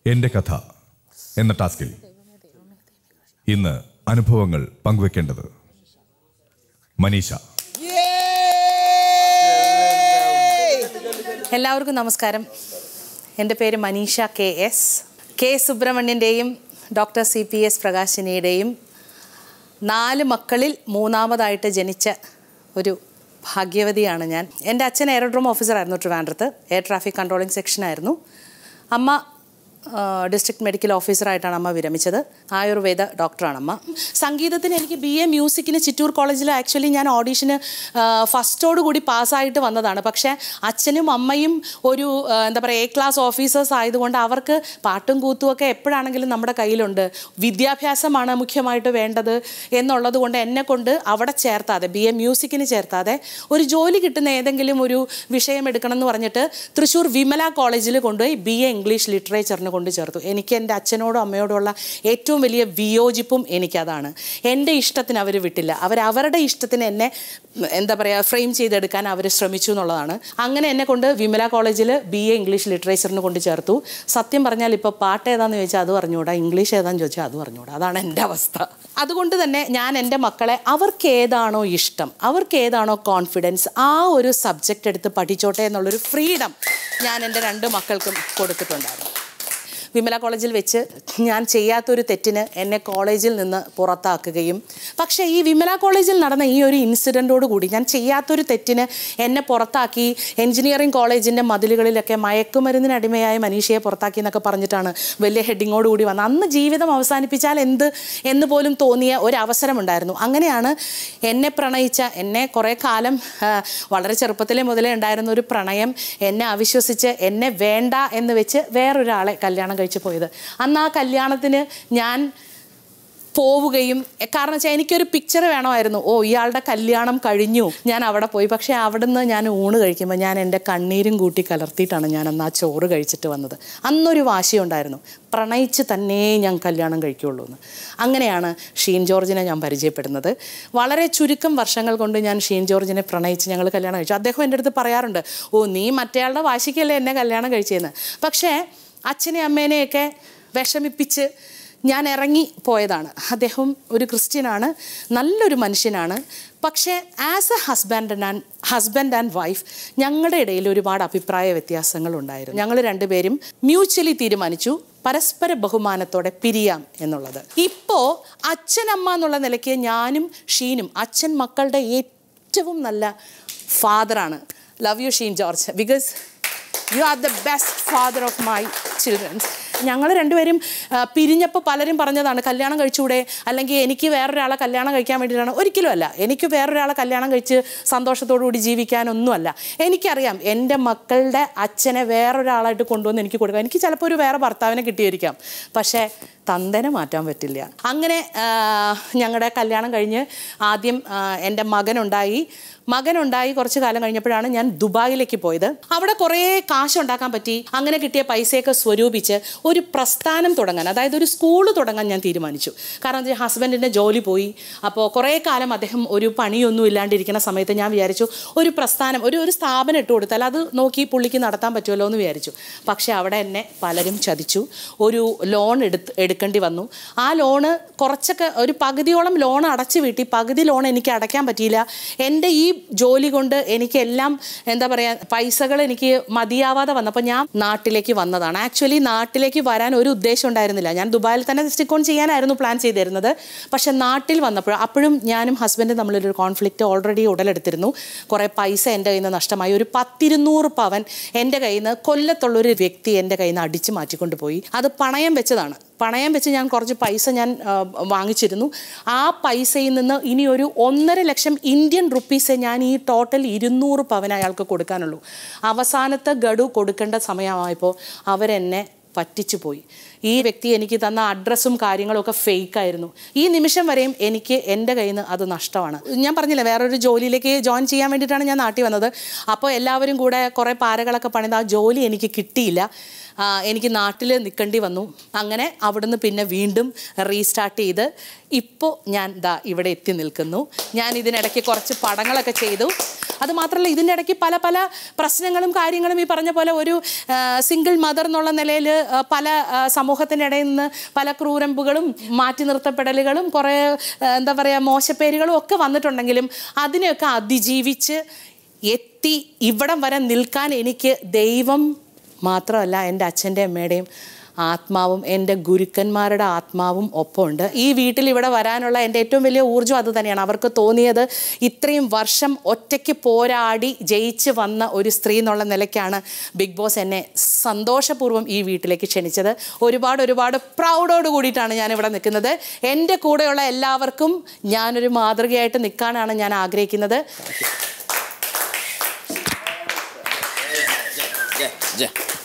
എൻ്റെ കഥ എന്ന ടാസ്കിൽ ഇന്ന് അനുഭവങ്ങൾ പങ്കുവെക്കേണ്ടത് മനീഷ എല്ലാവർക്കും നമസ്കാരം എൻ്റെ പേര് മനീഷ കെ എസ് കെ സുബ്രഹ്മണ്യൻ്റെയും ഡോക്ടർ സി പി എസ് പ്രകാശിനിയുടെയും നാല് മക്കളിൽ മൂന്നാമതായിട്ട് ജനിച്ച ഒരു ഭാഗ്യവതിയാണ് ഞാൻ എൻ്റെ അച്ഛൻ എയറോഡ്രോം ഓഫീസറായിരുന്നു ട്രിവാൻഡ്രത്ത് എയർ ട്രാഫിക് കൺട്രോളിംഗ് സെക്ഷനായിരുന്നു അമ്മ ഡിസ്ട്രിക്ട് മെഡിക്കൽ ഓഫീസറായിട്ടാണ് അമ്മ വിരമിച്ചത് ആയുർവേദ ഡോക്ടറാണ് അമ്മ സംഗീതത്തിന് എനിക്ക് ബി എ മ്യൂസിക്കിന് ചിറ്റൂർ കോളേജിൽ ആക്ച്വലി ഞാൻ ഓഡീഷന് ഫസ്റ്റോട് കൂടി പാസ്സായിട്ട് വന്നതാണ് പക്ഷേ അച്ഛനും അമ്മയും ഒരു ആ, എന്താ പറയുക എ ക്ലാസ് ഓഫീസേഴ്സ് ആയതുകൊണ്ട് അവർക്ക് പാട്ടും കൂത്തും ഒക്കെ എപ്പോഴാണെങ്കിലും നമ്മുടെ കയ്യിലുണ്ട് വിദ്യാഭ്യാസമാണ് മുഖ്യമായിട്ട് വേണ്ടത് എന്നുള്ളത് കൊണ്ട് എന്നെ കൊണ്ട് അവിടെ ചേർത്താതെ ബി എ മ്യൂസിക്കിന് ചേർത്താതെ ഒരു ജോലി കിട്ടുന്ന ഏതെങ്കിലും ഒരു വിഷയം എടുക്കണം എന്ന് പറഞ്ഞിട്ട് തൃശ്ശൂർ വിമല കോളേജിൽ കൊണ്ടുപോയി ബി എ ഇംഗ്ലീഷ് ലിറ്ററേച്ചറിന് കൊണ്ട് ചേർത്തു എനിക്ക് എൻ്റെ അച്ഛനോടും അമ്മയോടുമുള്ള ഏറ്റവും വലിയ വിയോജിപ്പും എനിക്കതാണ് എൻ്റെ ഇഷ്ടത്തിന് അവർ വിട്ടില്ല അവർ അവരുടെ ഇഷ്ടത്തിന് എന്നെ എന്താ പറയുക ഫ്രെയിം ചെയ്തെടുക്കാൻ അവർ ശ്രമിച്ചു എന്നുള്ളതാണ് അങ്ങനെ എന്നെ കൊണ്ട് വിമല കോളേജിൽ ബി എ ഇംഗ്ലീഷ് ലിറ്ററേച്ചറിന് കൊണ്ട് ചേർത്തു സത്യം പറഞ്ഞാൽ ഇപ്പോൾ പാട്ട് ഏതാന്ന് ചോദിച്ചാൽ അത് പറഞ്ഞുകൂടാ ഇംഗ്ലീഷ് ഏതാന്ന് ചോദിച്ചാൽ അത് പറഞ്ഞുകൂടാ അതാണ് എൻ്റെ അവസ്ഥ അതുകൊണ്ട് തന്നെ ഞാൻ എൻ്റെ മക്കളെ അവർക്ക് ഏതാണോ ഇഷ്ടം അവർക്ക് ഏതാണോ കോൺഫിഡൻസ് ആ ഒരു സബ്ജക്റ്റ് എടുത്ത് പഠിച്ചോട്ടെ എന്നുള്ളൊരു ഫ്രീഡം ഞാൻ എൻ്റെ രണ്ട് മക്കൾക്കും കൊടുത്തിട്ടുണ്ടായിരുന്നു വിമല കോളേജിൽ വെച്ച് ഞാൻ ചെയ്യാത്തൊരു തെറ്റിന് എന്നെ കോളേജിൽ നിന്ന് പുറത്താക്കുകയും പക്ഷേ ഈ വിമല കോളേജിൽ നടന്ന ഈ ഒരു ഇൻസിഡൻറ്റോട് കൂടി ഞാൻ ചെയ്യാത്തൊരു തെറ്റിന് എന്നെ പുറത്താക്കി എഞ്ചിനീയറിംഗ് കോളേജിൻ്റെ മതിലുകളിലൊക്കെ മയക്കുമരുന്നിന് അടിമയായ മനീഷയെ പുറത്താക്കി എന്നൊക്കെ പറഞ്ഞിട്ടാണ് വലിയ ഹെഡിങ്ങോട് കൂടി വന്നത് അന്ന് ജീവിതം അവസാനിപ്പിച്ചാൽ എന്ത് എന്ന് പോലും തോന്നിയ ഒരു അവസരമുണ്ടായിരുന്നു അങ്ങനെയാണ് എന്നെ പ്രണയിച്ച എന്നെ കുറേ കാലം ആ, വളരെ ചെറുപ്പത്തിലെ മുതലേ ഉണ്ടായിരുന്ന ഒരു പ്രണയം എന്നെ അവിശ്വസിച്ച് എന്നെ വേണ്ട എന്ന് വെച്ച് വേറൊരാളെ കല്യാണം കഴിച്ച് പോയത് അന്ന് ആ കല്യാണത്തിന് ഞാൻ പോവുകയും എ, കാരണം വെച്ചാൽ എനിക്കൊരു പിക്ചർ വേണമായിരുന്നു ഓ ഇയാളുടെ കല്യാണം കഴിഞ്ഞു ഞാൻ അവിടെ പോയി പക്ഷേ അവിടുന്ന് ഞാൻ ഊണ് കഴിക്കുമ്പോൾ ഞാൻ എൻ്റെ കണ്ണീരും കൂട്ടി കലർത്തിയിട്ടാണ് ഞാൻ അന്ന് ആ ചോറ് കഴിച്ചിട്ട് വന്നത് അന്നൊരു വാശിയുണ്ടായിരുന്നു പ്രണയിച്ച് തന്നെ ഞാൻ കല്യാണം കഴിക്കുകയുള്ളൂ എന്ന് അങ്ങനെയാണ് ഷീൻ ജോർജിനെ ഞാൻ പരിചയപ്പെടുന്നത് വളരെ ചുരുക്കം വർഷങ്ങൾ കൊണ്ട് ഞാൻ ഷീൻ ജോർജിനെ പ്രണയിച്ച് ഞങ്ങൾ കല്യാണം കഴിച്ചു അദ്ദേഹം എൻ്റെ അടുത്ത് പറയാറുണ്ട് ഓ നീ മറ്റേയാളുടെ വാശിക്കല്ലേ എന്നെ കല്യാണം കഴിച്ചതെന്ന് പക്ഷേ അച്ഛനെ അമ്മേനെയൊക്കെ വിഷമിപ്പിച്ച് ഞാൻ ഇറങ്ങി പോയതാണ് അദ്ദേഹം ഒരു ക്രിസ്ത്യനാണ് നല്ലൊരു മനുഷ്യനാണ് പക്ഷേ as a husband and husband and wife ഞങ്ങളുടെ ഇടയിൽ ഒരുപാട് അഭിപ്രായ വ്യത്യാസങ്ങൾ ഉണ്ടായിരുന്നു ഞങ്ങൾ രണ്ടുപേരും മ്യൂച്വലി തീരുമാനിച്ചു പരസ്പര ബഹുമാനത്തോടെ പിരിയാം എന്നുള്ളത് ഇപ്പോൾ അച്ഛനമ്മ എന്നുള്ള നിലയ്ക്ക് ഞാനും ഷീനും അച്ഛൻ മക്കളുടെ ഏറ്റവും നല്ല ഫാദറാണ് love you Sheen George because you are the best father of my childrens ഞങ്ങൾ രണ്ടുപേരും ആ, പിരിഞ്ഞപ്പോൾ പലരും പറഞ്ഞതാണ് കല്യാണം കഴിച്ചുകൂടെ അല്ലെങ്കിൽ എനിക്ക് വേറൊരാളെ കല്യാണം കഴിക്കാൻ വേണ്ടിയിട്ടാണ് ഒരിക്കലും അല്ല എനിക്ക് വേറൊരാളെ കല്യാണം കഴിച്ച് സന്തോഷത്തോടു കൂടി ജീവിക്കാനൊന്നുമല്ല എനിക്കറിയാം എൻ്റെ മക്കളുടെ അച്ഛനെ വേറൊരാളായിട്ട് കൊണ്ടുവന്ന് എനിക്ക് കൊടുക്കാം എനിക്ക് ചിലപ്പോൾ ഒരു വേറെ ഭർത്താവിനെ കിട്ടിയിരിക്കാം പക്ഷേ തന്തനെ മാറ്റാൻ പറ്റില്ല അങ്ങനെ ഞങ്ങളുടെ കല്യാണം കഴിഞ്ഞ് ആദ്യം ആ, എൻ്റെ മകനുണ്ടായി മകനുണ്ടായി കുറച്ച് കാലം കഴിഞ്ഞപ്പോഴാണ് ഞാൻ ദുബായിലേക്ക് പോയത് അവിടെ കുറേ കാശ് ഉണ്ടാക്കാൻ പറ്റി അങ്ങനെ കിട്ടിയ പൈസയൊക്കെ സ്വരൂപിച്ച് ഒരു പ്രസ്ഥാനം തുടങ്ങാൻ അതായത് ഒരു സ്കൂൾ തുടങ്ങാൻ ഞാൻ തീരുമാനിച്ചു കാരണം എന്താ ഹസ്ബൻഡിൻ്റെ ജോലി പോയി അപ്പോൾ കുറേ കാലം അദ്ദേഹം ഒരു പണിയൊന്നും ഇല്ലാണ്ടിരിക്കുന്ന സമയത്ത് ഞാൻ വിചാരിച്ചു ഒരു പ്രസ്ഥാനം ഒരു ഒരു സ്ഥാപനം ഇട്ട് കൊടുത്താൽ അത് നോക്കി പുള്ളിക്ക് നടത്താൻ പറ്റുമല്ലോ എന്ന് വിചാരിച്ചു പക്ഷേ അവിടെ എന്നെ പലരും ചതിച്ചു ഒരു ലോൺ എടുത്ത് എടുക്കേണ്ടി വന്നു ആ ലോണ് കുറച്ചൊക്കെ ഒരു പകുതിയോളം ലോൺ അടച്ചു വീട്ടി പകുതി ലോൺ എനിക്ക് അടയ്ക്കാൻ പറ്റിയില്ല എൻ്റെ ഈ ജോലി കൊണ്ട് എനിക്കെല്ലാം എന്താ പറയുക പൈസകൾ എനിക്ക് മതിയാവാതെ വന്നപ്പോൾ ഞാൻ നാട്ടിലേക്ക് വന്നതാണ് ആക്ച്വലി നാട്ടിലേക്ക് വരാൻ ഒരു ഉദ്ദേശം ഉണ്ടായിരുന്നില്ല ഞാൻ ദുബായിൽ തന്നെ സ്റ്റിക്ക് ഓൺ ചെയ്യാനായിരുന്നു പ്ലാൻ ചെയ്തിരുന്നത് പക്ഷെ നാട്ടിൽ വന്നപ്പോൾ അപ്പോഴും ഞാനും ഹസ്ബൻഡും തമ്മിലൊരു കോൺഫ്ലിക്റ്റ് ഓൾറെഡി ഉടലെടുത്തിരുന്നു കുറേ പൈസ എൻ്റെ കയ്യിൽ നിന്ന് നഷ്ടമായി ഒരു പത്തിരുന്നൂറ് പവൻ എൻ്റെ കയ്യിൽ നിന്ന് കൊല്ലത്തുള്ളൊരു വ്യക്തി എൻ്റെ കയ്യിൽ നിന്ന് അടിച്ച് മാറ്റിക്കൊണ്ട് പോയി അത് പണയം വെച്ചതാണ് പണയം വെച്ച് ഞാൻ കുറച്ച് പൈസ ഞാൻ ആ, വാങ്ങിച്ചിരുന്നു ആ പൈസയിൽ നിന്ന് ഇനി ഒരു ഒന്നര ലക്ഷം ഇന്ത്യൻ റുപ്പീസേ ഞാൻ ഈ ടോട്ടൽ ഇരുന്നൂറ് പവൻ അയാൾക്ക് കൊടുക്കാനുള്ളൂ അവസാനത്തെ ഗഡു കൊടുക്കേണ്ട സമയമായപ്പോൾ അവരെന്നെ പറ്റിച്ചു പോയി ഈ വ്യക്തി എനിക്ക് തന്ന അഡ്രസ്സും കാര്യങ്ങളും ഒക്കെ ഫേക്ക് ആയിരുന്നു ഈ നിമിഷം വരെയും എനിക്ക് എൻ്റെ കയ്യിൽ നിന്ന് അത് നഷ്ടമാണ് ഞാൻ പറഞ്ഞില്ല വേറൊരു ജോലിയിലേക്ക് ജോയിൻ ചെയ്യാൻ വേണ്ടിയിട്ടാണ് ഞാൻ നാട്ടിൽ വന്നത് അപ്പോൾ എല്ലാവരും കൂടെ കുറേ പാരകളൊക്കെ പണിത് ആ ജോലി എനിക്ക് കിട്ടിയില്ല ആ, എനിക്ക് നാട്ടിൽ നിൽക്കേണ്ടി വന്നു അങ്ങനെ അവിടുന്ന് പിന്നെ വീണ്ടും റീസ്റ്റാർട്ട് ചെയ്ത് ഇപ്പോൾ ഞാൻ ദാ ഇവിടെ എത്തി നിൽക്കുന്നു ഞാൻ ഇതിനിടയ്ക്ക് കുറച്ച് പടങ്ങളൊക്കെ ചെയ്തു അത് മാത്രമല്ല ഇതിൻ്റെ ഇടയ്ക്ക് പല പല പ്രശ്നങ്ങളും കാര്യങ്ങളും ഈ പറഞ്ഞ പോലെ ഒരു സിംഗിൾ മദർ എന്നുള്ള നിലയിൽ ആ, പല ആ, സമൂഹത്തിൻ്റെ ഇടയിൽ നിന്ന് പല ക്രൂരമ്പുകളും മാറ്റി നിർത്തപ്പെടലുകളും കുറേ ആ, എന്താ പറയുക മോശപ്പേരുകളും ഒക്കെ വന്നിട്ടുണ്ടെങ്കിലും അതിനെയൊക്കെ അതിജീവിച്ച് എത്തി ഇവിടം വരെ നിൽക്കാൻ എനിക്ക് ദൈവം മാത്രമല്ല എൻ്റെ അച്ഛൻ്റെ അമ്മയുടെയും ആത്മാവും എൻ്റെ ഗുരുക്കന്മാരുടെ ആത്മാവും ഒപ്പമുണ്ട് ഈ വീട്ടിൽ ഇവിടെ വരാനുള്ള എൻ്റെ ഏറ്റവും വലിയ ഊർജ്ജം അത് തന്നെയാണ് അവർക്ക് തോന്നിയത് ഇത്രയും വർഷം ഒറ്റയ്ക്ക് പോരാടി ജയിച്ച് വന്ന ഒരു സ്ത്രീ എന്നുള്ള നിലയ്ക്കാണ് ബിഗ് ബോസ് എന്നെ സന്തോഷപൂർവ്വം ഈ വീട്ടിലേക്ക് ക്ഷണിച്ചത് ഒരുപാട് ഒരുപാട് പ്രൗഡോട് കൂടിയിട്ടാണ് ഞാൻ ഇവിടെ നിൽക്കുന്നത് എൻ്റെ കൂടെയുള്ള എല്ലാവർക്കും ഞാനൊരു മാതൃകയായിട്ട് നിൽക്കാനാണ് ഞാൻ ആഗ്രഹിക്കുന്നത് ജെ, ജെ.